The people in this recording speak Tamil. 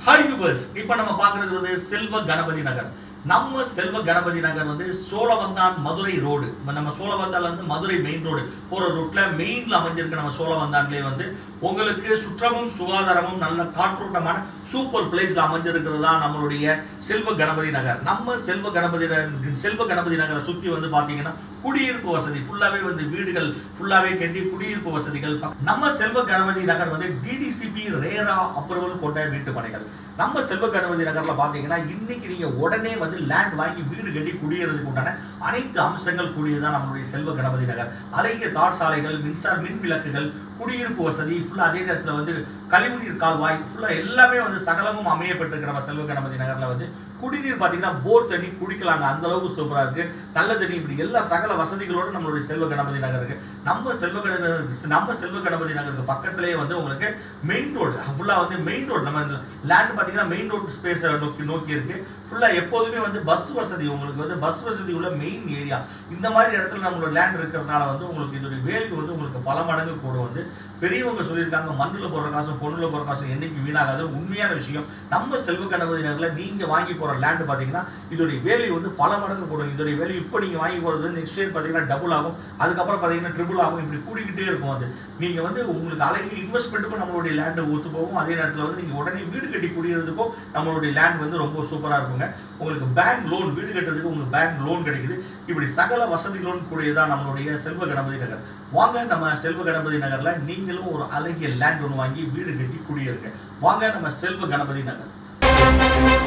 ஹாய் வியூவர்ஸ் இப்போ நம்ம பார்க்குறது வந்து செல்வ கணபதி நகர் நம்ம செல்வ கணபதி நகர் வந்து சோழவந்தான் மதுரை ரோடு நம்ம சோழவந்தான்ல இருந்து மதுரை மெயின் ரோடு போகிற ரூட்ல மெயின்ல அமைஞ்சிருக்க நம்ம சோழவந்தான்லேயே வந்து உங்களுக்கு சுற்றமும் சுகாதாரமும் நல்ல காற்றோட்டமான சூப்பர் பிளேஸ்ல அமைஞ்சிருக்கிறது தான் நம்மளுடைய செல்வ கணபதி நகர் நம்ம செல்வ கணபதி நகர் செல்வ கணபதி நகரை சுற்றி வந்து பார்த்தீங்கன்னா குடியிருப்பு வசதி ஃபுல்லாவே வந்து வீடுகள் ஃபுல்லாவே கட்டி குடியிருப்பு வசதிகள் பக்க- நம்ம செல்வ கணபதி நகர் வந்து டிடிசிபி ரேரா அப்ரூவல் கொண்ட வீட்டு மனைகள் நம்ம செல்வ கணபதி நகர்ல பாத்தீங்கன்னா இன்னைக்கு நீங்க உடனே வந்து லேண்ட் வாங்கி வீடு கட்டி குடியேறதுக்கு உண்டான அனைத்து அம்சங்கள் கூடியதுதான் நம்மளுடைய செல்வ கணபதி நகர் அழகிய தார் சாலைகள் மின்சார மின் விளக்குகள் குடியிருப்பு வசதி ஃபுல்லா அதே நேரத்துல வந்து கழிவுநீர் கால்வாய் ஃபுல்லா எல்லாமே வந்து சகலமும் அமையப்பட்டிருக்கிற நம்ம செல்வ கணபதி நகர்ல வந்து குடிநீர் பாத்தீங்கன்னா போர் தண்ணி குடிக்கலாங்க அந்த அளவுக்கு சூப்பரா இருக்கு நல்ல தண்ணி இப்படி எல்லா சகல வசதிகளோட நம்மளுடைய செல்வ கணபதி நகர் இருக்கு நம்ம செல்வ கணபதி நம்ம செல்வ கணபதி நகருக்கு பக்கத்திலேயே வந்து உங்களுக்கு மெயின் ரோடு ஃபுல்லா வந்து மெயின் ரோடு நம்ம லேண்ட் பாத்தீங்கன்னா மெயின் ரோடு ஸ்பேஸ் நோக்கி நோக்கி இருக்கு ஃபுல்லா எப்போதுமே வந்து பஸ் வசதி உங்களுக்கு வந்து பஸ் வசதி உள்ள மெயின் ஏரியா இந்த மாதிரி இடத்துல நம்மளோட லேண்ட் இருக்கிறதுனால வந்து உங்களுக்கு இதோட வேல்யூ வந்து உங்களுக்கு பல மடங்கு கூட வந்து பெரியவங்க சொல்லியிருக்காங்க மண்ணுல போடுற காசும் பொண்ணுல போடுற காசும் என்னைக்கு வீணாகாது உண்மையான விஷயம் நம்ம செல்வ கணபதி நகர்ல நீங்க வாங்கி போற லேண்ட் பாத்தீங்கன்னா இதோடைய வேல்யூ வந்து பல மடங்கு கூடும் இதோடைய வேல்யூ இப்போ நீங்க வாங்கி போறது நெக்ஸ்ட் இயர் பாத்தீங்கன்னா டபுள் ஆகும் அதுக்கப்புறம் பாத்தீங்கன்னா ட்ரிபிள் ஆகும் இப்படி கூடிக்கிட்டே இருக்கும் அது நீங்க வந்து உங்களுக்கு அழகிய இன்வெஸ்ட்மெண்ட்டுக்கும் நம்மளுடைய லேண்டு ஒத்து போகும் அதே நேரத்தில் வந்து நீங்க உடனே வீடு கட்டி குடியிருக்கிறதுக்கும் நம்மளுடைய லேண்ட் வந்து ரொம்ப சூப்பரா இருக்குங்க உங்களுக்கு பேங்க் லோன் வீடு கட்டுறதுக்கு உங்களுக்கு பேங்க் லோன் கிடைக்குது இப்படி சகல வசதிகளோடு கூடியதான் நம்மளுடைய செல்வ கணபதி நகர் வாங்க நம்ம செல்வ கணபதி நகர்ல நீங்களும் ஒரு அழகிய லேண்ட் ஒன்று வாங்கி வீடு கட்டி குடியிருங்க வாங்க நம்ம செல்வ கணபதி நகர்